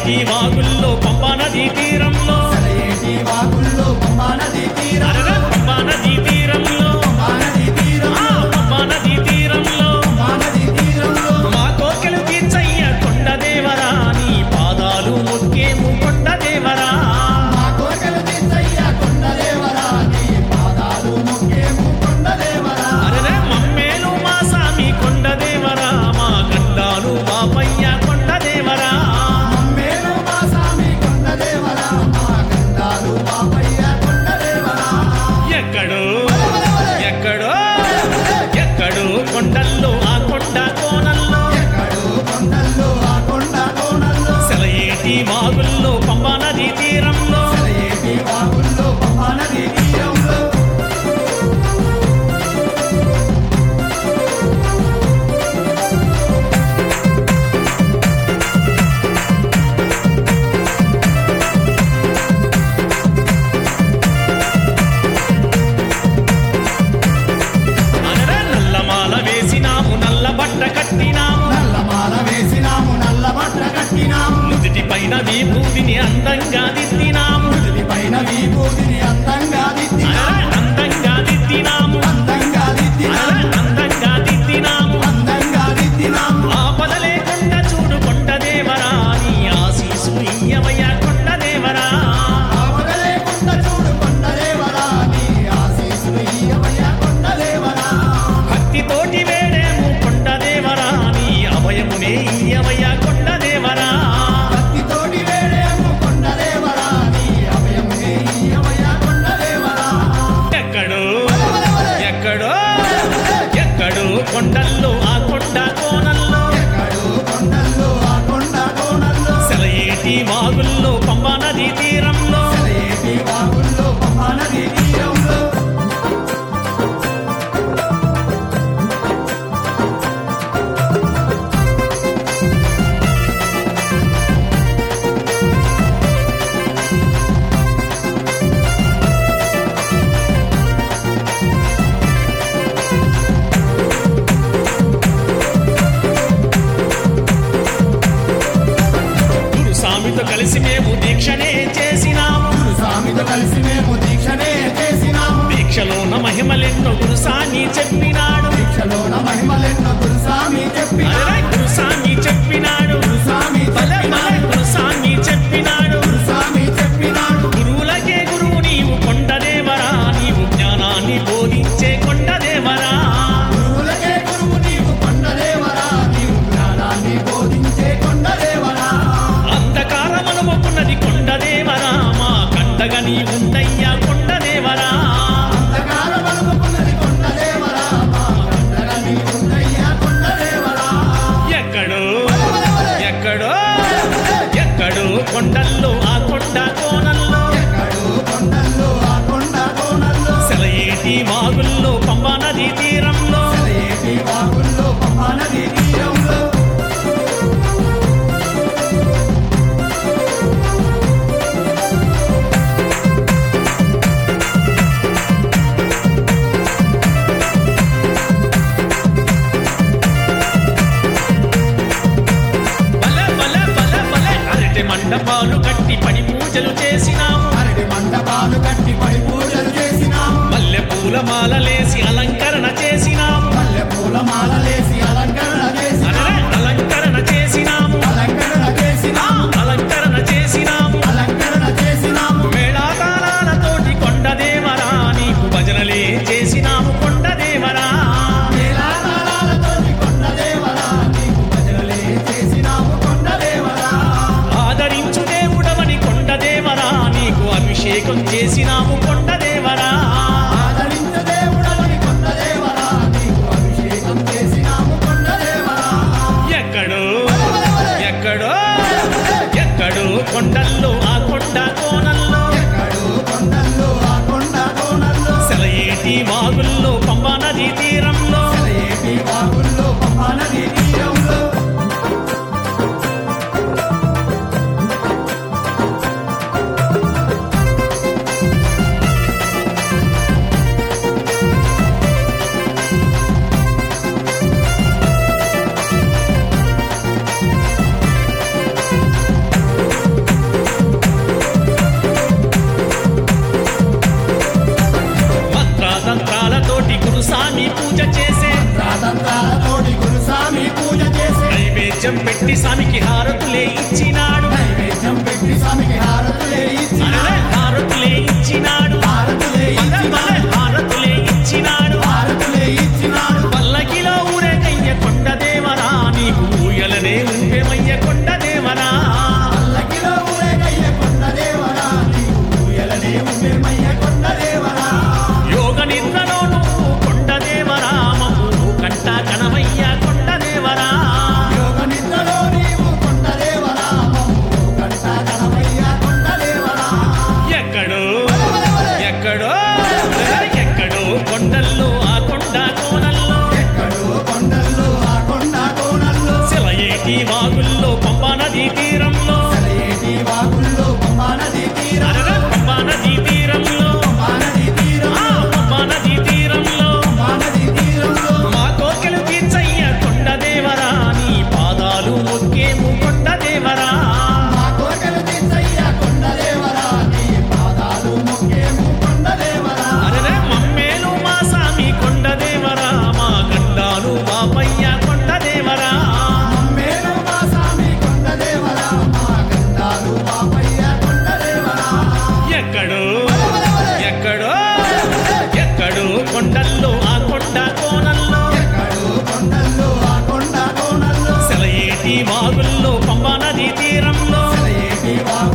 సెలయేటి వాగుల్లో పంపా నదీ తీరంలో సెలయేటి వాగుల్లో పంబా నదీ తీరం అరరే పంపా నదీ తీరంలో పంబా నదీ తీరం ఆ పంపా నదీ తీరంలో పంబా నదీ తీరంలో మా కోకెలు తీర్చయ్య కొండ దేవరా నీ పాదాలు మొక్కేము కొండ దేవరా మా కోరికలు తీర్చయ్యా కొండదేవరా నీ పాదాలు మొక్కేము కొండదేవరా అరరే మమ్మేలు మా సామి కొండ దేవరా మా గండాలు మా పయ్య కొండ దేవరా మమ్మేలు మా సామి కొండదేవరా మా గండాలు పాపయ్య కొండదేవరా ఎక్కడో ఎక్కడో ఎక్కడో కొండల్లో ఆ కొండ కోనల్లో ఎక్కడో కొండల్లో ఆ కొండ కోణల్లో సెలయేటి వాగుల్లో పంబా నదీ తీరంలో సెలయేటి వాగుల్లో పంబా నదీ తీరంలో అనరే నల్లమాల వేసినాము నల్ల బట్ట కట్టినాము నల్లమాల వేసినాము నల్ల బట్ట కట్టినాము నుదిటి పైన విభూతిని అందంగా దిద్దినాము పైన విభూతిని అందంగా దిద్దినాము అనరే అందంగా దిద్దినాము అందంగా దిద్దినాము అనరే అందంగా దిద్దినాము అందంగా దిద్దినాము ఆపద లేకుండా చూడు కొండ దేవరా నీ ఆశీసు ఇయ్యవయ్య కొండ దేవరా ఆవగలేకుండా చూడు కొండదేవరా నీ ఆశీస్సులు ఇయ్యవయ్యా కొండదేవరా భక్తితోటి వేడేము కొండ దేవరా నీ అభయమునే ఇయ్యవయ్య కొండ దేవరా భక్తితోటి వేడేము కొండదేవరా నీ అభయమునే ఇయ్యవయ్యా కొండదేవరా ఎక్కడో ఎక్కడో ఎక్కడో కొండల్లో ఆ కొండ కోనల్లో ఎక్కడో కొండల్లో ఆ కొండ కోణల్లో సెలయేటి వాగుల్లో పంబా నదీ తీరంలో సెలయేటి వాగుల్లో పంబా నదీ తీరంలో గురుస్వామితో కలిసి మేము దీక్షనే చేసినాము స్వామితో కలిసి మేము దీక్షనే చేసినాము దీక్షలోన మహిమలెన్నో గురుసామి చెప్పినాడు దీక్షలోన మహిమలెన్నో గురుస్వామి చెప్పిన అరే గురుసామి చెప్పినాడు గురుస్వామి భలే చెప్పిన భలే గురుసామి చెప్పినాడు గురుస్వామి చెప్పినాడు గురువులకే గురువు నీవు కొండదేవరా నీవు జ్ఞానాన్ని బోధించే కొండదేవరా గురువులకే గురువు నీవు కొండదేవరా నీవు జ్ఞానాన్ని బోధించే కొండదేవరా అంధకారమనుకున్నది కొండదేవరా మా కండగా నీ ఉందయ్యా కొండదేవరా అంధకార బలుపుకున్నది కొండదేవరా మా కండగా నీవున్నయ్యా కొండదేవరా ఎక్కడో ఎక్కడో ఎక్కడో కొండల్లో ఆ కొండ కోనల్లో ఎక్కడో కొండల్లో ఆ కొండ కోణల్లో సెలయేటి వాగుల్లో పంబా నదీ తీరంలో సెలయేటి వాగుల్లో పంబా నదీ తీరంలో భలే భలే భలే భలే అరటి మండపాలు కట్టి పడి పూజలు చేసినాము అరటి మండపాలు కట్టి పడి పూజలు చేసినాము మల్లె పూల మాలలేసి అలంకరణ చేసినాము మల్లె పూల మాలలేసి అలంకరణ అరే చేసినాము అలంకరణ చేసినాము అలంకరణ ఆ, చేసినాము అలంకరణ చేసినాము అలంకరణ చేసినాము మేళాతాళాలతోటి కొండదేవరా నీకు భజనలే చేసినాము కొండదేవరా మేళాతాళాలతోటి కొండదేవరా నీకు భజనలే చేసినాము కొండదేవరా ఆదరించు దేవుడవని కొండదేవరా నీకు అభిషేకం చేసినాము కొండదేవరా ఆదరించ దేవుడవని కొండదేవరా నీకు అభిషేకం చేసినాము కొండదేవరా ఎక్కడో ఎక్కడో ఎక్కడో కొండల్లో ఆ కొండ కోనల్లో ఎక్కడో కొండల్లో ఆ కొండ కోణల్లో సెలయేటి వాగుల్లో పంబా నదీ తీరంలో సెలయేటి వాగుల్లో పంబా నదీ తీరంలో పెట్టి స్వామికి హారతులే ఇచ్చినాడు నైవేద్యం పెట్టి స్వామికి హారతులే ఇచ్చిన అరే హారతులే ఇచ్చినాడు హారతులే భలే ఇచ్చిన భలే హారతులే ఇచ్చినాడు హారతులే ఇచ్చినాడు పల్లకిలో ఊరేగయ్య కొండ దేవరా నీకు ఊయలనే ఊపేమయ్య కొండ దేవరా పల్లకిలో ఊరేగయ్య కొండ దేవరా నీకు ఊయలనే ఉమ్మెమయ్య కొండ దేవరా యోగ నిద్రలో నువ్వు కొండ దేవరా మమ్ము కంట కనమయ్య కొండ దేవరా యోగ నిద్రలో నీవు కొండ దేవరా మమ్ము కంట కనమయ్య కొండ దేవరా ఎక్కడో ఎక్కడో ఎక్కడో కొండల్లో ఆ కొండ కోనల్లో ఎక్కడో కొండల్లో ఆ కొండ కోణల్లో సెలయేటి వాగుల్లో పంపా నదీ తీరంలో సెలయేటి వాగుల్లో పంబా నది తీరం అరగ పంపా నదీ తీరంలో పంబా నది ఆ తీరంలో పంపా నదీ తీరంలో పంబా నది తీరంలో మా కోకెలు తీర్చయ్య కొండ దేవరా నీ పాదాలు మొక్కేము కొండ దేవరా మా కోటలు తీసయ్య కొండ దేవరా నీ పాదాలు మొక్కేము కొండ దేవరా అరే మమ్మేలు మా సామి కొండ దేవరా మా గండాలు బాపయ్య కొండ దేవరా మమ్మేలు మా స్వామి కొండ దేవరా మా గండాలు పాపయ్య కొండ దేవరా ఎక్కడో ఎక్కడో ఎక్కడో కొండల్లో ఆ కొండ కోనల్లో ఎక్కడో కొండల్లో ఆ కొండ కోణల్లో సెలయేటి వాగుల్లో పంపా నదీ తీరంలో సెలయేటి వాగు